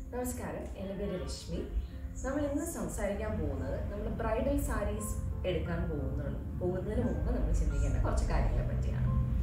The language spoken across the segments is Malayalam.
നമസ്കാരം എൻ്റെ പേര് രശ്മി നമ്മൾ ഇന്ന് സംസാരിക്കാൻ പോകുന്നത് നമ്മൾ ബ്രൈഡൽ സാരീസ് എടുക്കാൻ പോകുന്ന പോകുന്നതിന് മുമ്പ് നമ്മൾ ചിന്തിക്കേണ്ട കുറച്ച് കാര്യങ്ങളെ പറ്റിയാണ്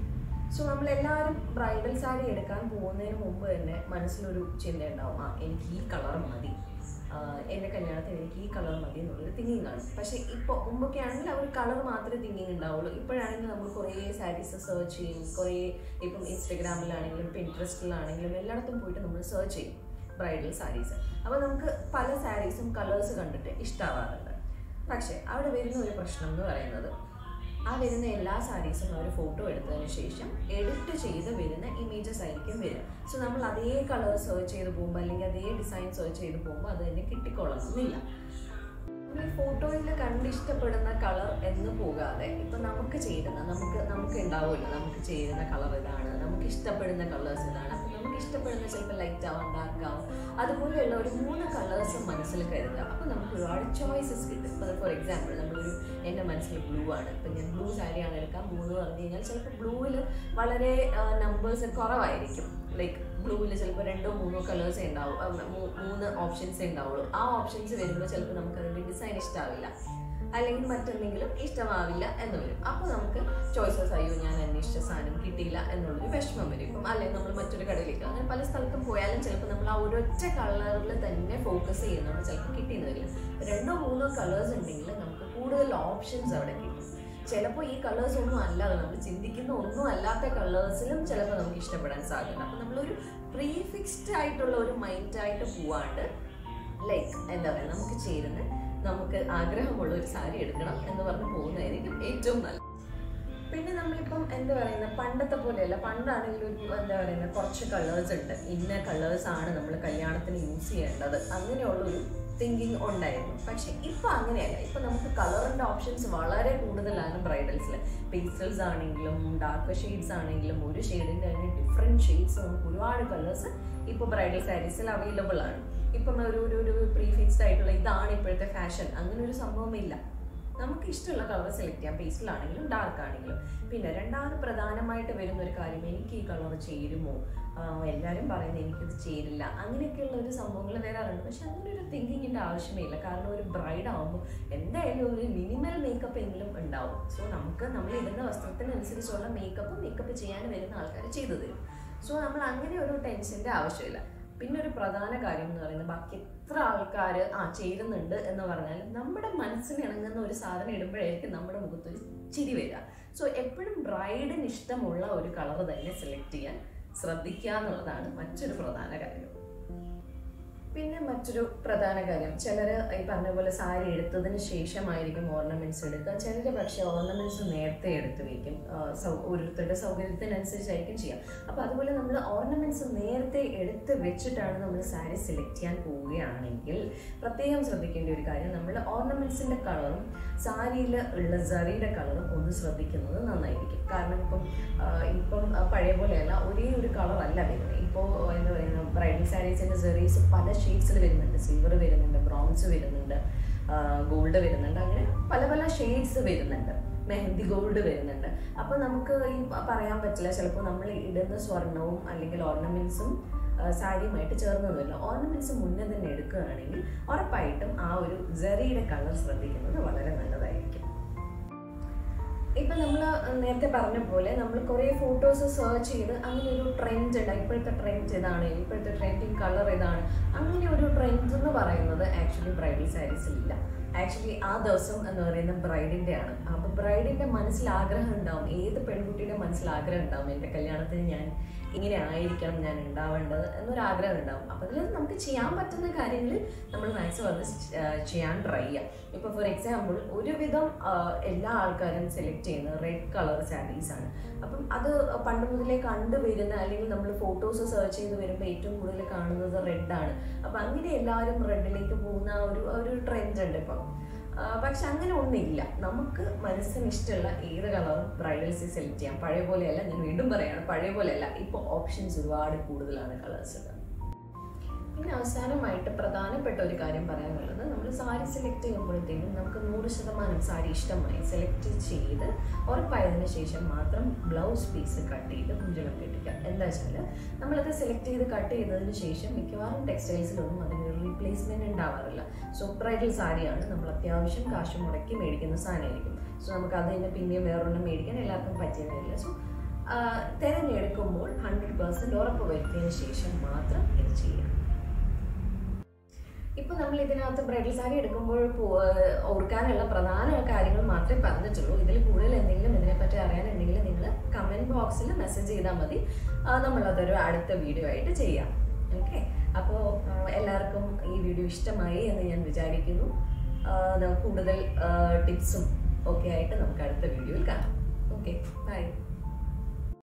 സോ നമ്മൾ എല്ലാവരും ബ്രൈഡൽ സാരി എടുക്കാൻ പോകുന്നതിന് മുമ്പ് തന്നെ മനസ്സിലൊരു ചിന്ത ഉണ്ടാവും ആ എനിക്ക് ഈ കളർ മതി ആ, എൻ്റെ കല്യാണത്തിന് എനിക്ക് ഈ കളർ മതി എന്നുള്ളൊരു തിങ്കിങ് കാണും പക്ഷേ ഇപ്പോൾ മുമ്പൊക്കെ ആണെങ്കിൽ ആ ഒരു കളർ മാത്രമേ തിങ്കിങ് ഉണ്ടാവുള്ളൂ ഇപ്പോഴാണെങ്കിൽ നമ്മൾ കുറേ സാരീസ് സെർച്ച് ചെയ്യും കുറേ ഇപ്പം ഇൻസ്റ്റഗ്രാമിലാണെങ്കിലും പിൻട്രസ്റ്റിലാണെങ്കിലും എല്ലായിടത്തും പോയിട്ട് നമ്മൾ സെർച്ച് ചെയ്യും ബ്രൈഡൽ സാരീസ് അപ്പോൾ നമുക്ക് പല സാരീസും കളേഴ്സ് കണ്ടിട്ട് ഇഷ്ടമാവാറുണ്ട് പക്ഷേ അവിടെ വരുന്ന ഒരു പ്രശ്നം എന്ന് പറയുന്നത് ആ വരുന്ന എല്ലാ സാരീസും അവർ ഫോട്ടോ എടുത്തതിന് ശേഷം എഡിറ്റ് ചെയ്ത് വരുന്ന ഇമേജസ് ആയിരിക്കും വരിക സോ നമ്മൾ അതേ കളർ സെർച്ച് ചെയ്ത് പോകുമ്പോൾ അല്ലെങ്കിൽ അതേ ഡിസൈൻ സെർച്ച് ചെയ്ത് പോകുമ്പോൾ അത് തന്നെ കിട്ടിക്കൊള്ളണമെന്നില്ല നമ്മൾ ഈ ഫോട്ടോയിൽ കണ്ട് ഇഷ്ടപ്പെടുന്ന കളർ എന്ന് പോകാതെ ഇപ്പം നമുക്ക് ചേരുന്ന നമുക്ക് നമുക്ക് ഉണ്ടാവുമല്ലോ നമുക്ക് ചേരുന്ന കളർ ഇതാണ് നമുക്ക് ഇഷ്ടപ്പെടുന്ന കളേഴ്സ് ഇതാണ് അപ്പം നമുക്ക് ഇഷ്ടപ്പെടുന്ന ചിലപ്പോൾ ലൈറ്റ് ആവാം ഡാർക്ക് ആവാം അതുപോലെയുള്ള ഒരു മൂന്ന് കളേഴ്സ് മനസ്സിൽ കരുതുക അപ്പം നമുക്ക് ഒരുപാട് ചോയ്സസ് കിട്ടും ഇപ്പോൾ ഫോർ എക്സാമ്പിൾ നമ്മളൊരു എൻ്റെ മനസ്സിൽ ബ്ലൂ ആണ് ഇപ്പം ഞാൻ ബ്ലൂ സാരിയാണ് എടുക്കാൻ പോകുന്നത് പറഞ്ഞു കഴിഞ്ഞാൽ ചിലപ്പോൾ ബ്ലൂവിൽ വളരെ നമ്പേഴ്സ് കുറവായിരിക്കും ലൈക്ക് ബ്ലൂവിൽ ചിലപ്പോൾ രണ്ടോ മൂന്നോ കളേഴ്സേ ഉണ്ടാവും ആ, മൂ- മൂന്ന് ഓപ്ഷൻസേ ഉണ്ടാവുള്ളൂ ആ ഓപ്ഷൻസ് വരുമ്പോൾ ചിലപ്പോൾ നമുക്ക് അതിൻ്റെ ഡിസൈൻ ഇഷ്ടമാവില്ല അല്ലെങ്കിൽ മറ്റെന്തെങ്കിലും ഇഷ്ടമാവില്ല എന്ന് വരും അപ്പോൾ നമുക്ക് ചോയ്സസ് അയ്യോ ഞാൻ അന്വേഷിച്ച സാധനം കിട്ടിയില്ല എന്നുള്ളൊരു വിഷമം വരും ഇപ്പം അല്ലെങ്കിൽ നമ്മൾ മറ്റൊരു കടയിലേക്ക് അങ്ങനെ പല സ്ഥലത്തും പോയാലും ചിലപ്പോൾ നമ്മൾ ആ ഒരൊറ്റ കളറിൽ തന്നെ ഫോക്കസ് ചെയ്യുന്നതുകൊണ്ട് ചിലപ്പോൾ കിട്ടിയെന്ന് വരില്ല രണ്ടോ മൂന്നോ കളേഴ്സ് ഉണ്ടെങ്കിൽ നമുക്ക് കൂടുതൽ ഓപ്ഷൻസ് അവിടെ കിട്ടും ചിലപ്പോൾ ഈ കളേഴ്സ് ഒന്നും അല്ലാതെ നമ്മൾ ചിന്തിക്കുന്ന ഒന്നും അല്ലാത്ത കളേഴ്സിലും ചിലപ്പോൾ നമുക്ക് ഇഷ്ടപ്പെടാൻ സാധ്യത അപ്പം നമ്മളൊരു പ്രീ ഫിക്സ്ഡ് ആയിട്ടുള്ള ഒരു മൈൻഡായിട്ട് പോവാണ്ട് ലൈക്ക് എന്താ പറയുക നമുക്ക് ചേരുന്ന നമുക്ക് ആഗ്രഹമുള്ള ഒരു സാരി എടുക്കണം എന്ന് പറഞ്ഞ് പോകുന്നതായിരിക്കും ഏറ്റവും നല്ലത് പിന്നെ നമ്മളിപ്പം എന്താ പറയുന്നത് പണ്ടത്തെ പോലെയല്ല പണ്ടാണെങ്കിൽ ഒരു എന്താ പറയുന്നത് കുറച്ച് കളേഴ്സ് ഉണ്ട് ഇന്ന കളേഴ്സ് ആണ് നമ്മൾ കല്യാണത്തിന് യൂസ് ചെയ്യേണ്ടത് അങ്ങനെയുള്ളൊരു തിങ്കിങ് ഉണ്ടായിരുന്നു പക്ഷെ ഇപ്പൊ അങ്ങനെയല്ല ഇപ്പൊ നമുക്ക് കളറിന്റെ ഓപ്ഷൻസ് വളരെ കൂടുതലാണ് ബ്രൈഡൽസിൽ പേസ്റ്റൽസ് ആണെങ്കിലും ഡാർക്ക് ഷെയ്ഡ്സ് ആണെങ്കിലും ഒരു ഷെയ്ഡിന്റെ തന്നെ ഡിഫറെന്റ് ഷെയ്ഡ്സ് നമുക്ക് ഒരുപാട് കളേഴ്സ് ഇപ്പോൾ ബ്രൈഡൽ സാരീസിൽ അവൈലബിൾ ആണ് ഇപ്പം ഒരു ഒരു ഒരു പ്രീ ഫിക്സ്ഡ് ആയിട്ടുള്ള ഇതാണ് ഇപ്പോഴത്തെ ഫാഷൻ അങ്ങനെ ഒരു സംഭവമില്ല നമുക്ക് ഇഷ്ടമുള്ള കളർ സെലക്ട് ചെയ്യാം പേസ്റ്റിലാണെങ്കിലും ഡാർക്ക് ആണെങ്കിലും പിന്നെ രണ്ടാമത് പ്രധാനമായിട്ട് വരുന്ന ഒരു കാര്യം എനിക്ക് ഈ കളർ ചേരുമോ ആഹ് എല്ലാവരും പറയുന്നത് എനിക്കിത് ചേരില്ല അങ്ങനെയൊക്കെയുള്ള ഒരു സംഭവങ്ങൾ വരാറുണ്ട് പക്ഷെ അങ്ങനെ ഒരു തിങ്കിങ്ങിൻ്റെ ആവശ്യമേ കാരണം ഒരു ബ്രൈഡ് ആകുമ്പോൾ എന്തായാലും ഒരു മിനിമൽ മേക്കപ്പ് എങ്കിലും ഉണ്ടാവും സോ നമുക്ക് നമ്മൾ ഇടുന്ന വസ്ത്രത്തിനനുസരിച്ചുള്ള മേക്കപ്പ് മേക്കപ്പ് ചെയ്യാൻ വരുന്ന ആൾക്കാർ ചെയ്തു തരും സോ നമ്മൾ അങ്ങനെ ഒരു ടെൻഷൻ്റെ ആവശ്യമില്ല പിന്നെ ഒരു പ്രധാന കാര്യം എന്ന് പറയുന്നത് ബാക്കി എത്ര ആൾക്കാർ ആ ചേരുന്നുണ്ട് എന്ന് പറഞ്ഞാൽ നമ്മുടെ മനസ്സിന് ഇണങ്ങുന്ന ഒരു സാധനം ഇടുമ്പോഴായിരിക്കും നമ്മുടെ മുഖത്തൊരു ചിരി വരിക സോ എപ്പോഴും ബ്രൈഡിന് ഇഷ്ടമുള്ള ഒരു കളർ തന്നെ സെലക്ട് ചെയ്യാൻ ശ്രദ്ധിക്കുക എന്നുള്ളതാണ് മറ്റൊരു പ്രധാന കാര്യം പിന്നെ മറ്റൊരു പ്രധാന കാര്യം ചിലർ ഈ പറഞ്ഞ പോലെ സാരി എടുത്തതിന് ശേഷമായിരിക്കും ഓർണമെന്റ്സ് എടുക്കുക ചിലർ പക്ഷേ ഓർണമെന്റ്സ് നേരത്തെ എടുത്ത് വയ്ക്കും ആ, സൗ- ഓരോരുത്തരുടെ സൗകര്യത്തിനനുസരിച്ചായിരിക്കും ചെയ്യുക അപ്പോൾ അതുപോലെ നമ്മൾ ഓർണമെന്റ്സ് നേരത്തെ എടുത്ത് വെച്ചിട്ടാണ് നമ്മൾ സാരി സെലക്ട് ചെയ്യാൻ പോവുകയാണെങ്കിൽ പ്രത്യേകം ശ്രദ്ധിക്കേണ്ട ഒരു കാര്യം നമ്മൾ ഓർണമെന്റ്സിന്റെ കളറും സാരിയിൽ ഉള്ള സറിയുടെ കളറും ഒന്ന് ശ്രദ്ധിക്കുന്നത് നന്നായിരിക്കും കാരണം ഇപ്പം ആ, ഇപ്പം ആ, പഴയ പോലെയല്ല ഒരേ ഒരു കളർ അല്ല വരുന്നത് ഇപ്പോൾ എന്താ പറയുക ബ്രൈഡൽ സാരീസിന്റെ സെറീസ് പല ഷെയ്ഡ്സിൽ വരുന്നുണ്ട് സിൽവർ വരുന്നുണ്ട് ബ്രോൺസ് വരുന്നുണ്ട് ഗോൾഡ് വരുന്നുണ്ട് അങ്ങനെ പല പല ഷെയ്ഡ്സ് വരുന്നുണ്ട് മെഹന്തി ഗോൾഡ് വരുന്നുണ്ട് അപ്പോൾ നമുക്ക് ഈ പ- പറയാൻ പറ്റില്ല ചിലപ്പോൾ നമ്മൾ ഇടുന്ന സ്വർണവും അല്ലെങ്കിൽ ഓർണമെന്റ്സും സാരിയുമായിട്ട് ചേർന്ന് വരില്ല ഓർണമെന്റ്സ് മുന്നേ തന്നെ എടുക്കുകയാണെങ്കിൽ ഉറപ്പായിട്ടും ആ ഒരു ജെറിയുടെ കളർ ശ്രദ്ധിക്കുന്നത് വളരെ നല്ലതായിരിക്കും ഇപ്പം നമ്മൾ നേരത്തെ പറഞ്ഞ പോലെ നമ്മൾ കുറേ ഫോട്ടോസ് സെർച്ച് ചെയ്ത് അങ്ങനെ ഒരു ട്രെൻഡ് ഉണ്ട് ഇപ്പോഴത്തെ ട്രെൻഡ് ഇതാണ് ഇപ്പോഴത്തെ ട്രെൻഡിങ് കളർ ഇതാണ് അങ്ങനെ ഒരു ട്രെൻഡ് എന്ന് പറയുന്നത് ആക്ച്വലി ബ്രൈഡൽ സാരീസിലില്ല ആക്ച്വലി ആ ദിവസം എന്ന് പറയുന്നത് ബ്രൈഡിൻ്റെ ആണ് അപ്പോൾ ബ്രൈഡിൻ്റെ മനസ്സിൽ ആഗ്രഹം ഉണ്ടാവും ഏത് പെൺകുട്ടിയുടെ മനസ്സിൽ ആഗ്രഹം ഉണ്ടാവും എൻ്റെ കല്യാണത്തിന് ഞാൻ ഇങ്ങനെ ആയിരിക്കണം ഞാൻ ഉണ്ടാവേണ്ടത് എന്നൊരു ആഗ്രഹം ഉണ്ടാവും അപ്പോൾ അതിൽ നമുക്ക് ചെയ്യാൻ പറ്റുന്ന കാര്യങ്ങളിൽ നമ്മൾ മാക്സിമം അത് ചെ- ചെയ്യാൻ ട്രൈ ചെയ്യാം ഇപ്പോൾ ഫോർ എക്സാമ്പിൾ ഒരുവിധം ആ, എല്ലാ ആൾക്കാരും സെലക്ട് ചെയ്യുന്നത് റെഡ് കളർ സാരീസ് ആണ് അപ്പം അത് പണ്ട് മുതലേ കണ്ടുവരുന്ന അല്ലെങ്കിൽ നമ്മൾ ഫോട്ടോസ് സെർച്ച് ചെയ്ത് വരുമ്പോൾ ഏറ്റവും കൂടുതൽ കാണുന്നത് റെഡാണ് അപ്പം അങ്ങനെ എല്ലാവരും റെഡിലേക്ക് പോകുന്ന ആ ഒരു ആ ഒരു ട്രെൻഡ് ഉണ്ട് ഇപ്പം ആ, പക്ഷെ അങ്ങനെ ഒന്നില്ല നമുക്ക് മനസ്സിന് ഇഷ്ടമുള്ള ഏത് കളറും ബ്രൈഡൽസ് സെലക്ട് ചെയ്യാം പഴയ പോലെയല്ല ഞാൻ വീണ്ടും പറയാണ് പഴയ പോലെയല്ല ഇപ്പോൾ ഓപ്ഷൻസ് ഒരുപാട് കൂടുതലാണ് കളേഴ്സ് പിന്നെ അവസാനമായിട്ട് പ്രധാനപ്പെട്ട ഒരു കാര്യം പറയാനുള്ളത് നമ്മൾ സാരി സെലക്ട് ചെയ്യുമ്പോഴത്തേക്കും നമുക്ക് നൂറ് ശതമാനം സാരി ഇഷ്ടമായി സെലക്ട് ചെയ്ത് ഉറപ്പായതിനു ശേഷം മാത്രം ബ്ലൗസ് പീസ് കട്ട് ചെയ്ത് കുഞ്ചളം കെട്ടിക്കുക എന്താ വെച്ചാൽ നമ്മളത് സെലക്ട് ചെയ്ത് കട്ട് ചെയ്തതിന് ശേഷം മിക്കവാറും ടെക്സ്റ്റൈൽസിലൊന്നും അതിന് റീപ്ലേസ്മെന്റ് ഉണ്ടാവാറില്ല സോ ബ്രൈഡൽ സാരിയാണ് നമ്മൾ അത്യാവശ്യം കാശ് മുടക്കി മേടിക്കുന്ന സാധനമായിരിക്കും സോ നമുക്ക് അത് തന്നെ പിന്നെയും വേറൊരെണ്ണം മേടിക്കാൻ എല്ലാവർക്കും പറ്റിയതില്ല സോ തിരഞ്ഞെടുക്കുമ്പോൾ ഹൺഡ്രഡ് പെർസെൻറ്റ് ഉറപ്പ് വരുത്തിയതിന് ശേഷം മാത്രം ഇത് ചെയ്യാം ഇപ്പൊ നമ്മൾ ഇതിനകത്ത് ബ്രൈഡൽ സാരി എടുക്കുമ്പോൾ പോ- ഓർക്കാനുള്ള പ്രധാന കാര്യങ്ങൾ മാത്രമേ പറഞ്ഞിട്ടുള്ളൂ ഇതിൽ കൂടുതൽ എന്തെങ്കിലും ഇതിനെപ്പറ്റി അറിയാനുണ്ടെങ്കിൽ നിങ്ങൾ കമന്റ് ബോക്സിൽ മെസ്സേജ് ചെയ്താൽ മതി ആ, നമ്മളതൊരു അടുത്ത വീഡിയോ ആയിട്ട് ചെയ്യാം ഓക്കെ അപ്പോൾ എല്ലാവർക്കും ഈ വീഡിയോ ഇഷ്ടമായി എന്ന് ഞാൻ വിചാരിക്കുന്നു ആ, ന- കൂടുതൽ ടിപ്സും ഒക്കെ ആയിട്ട് നമുക്ക് അടുത്ത വീഡിയോയിൽ കാണാം ഓക്കെ ബൈ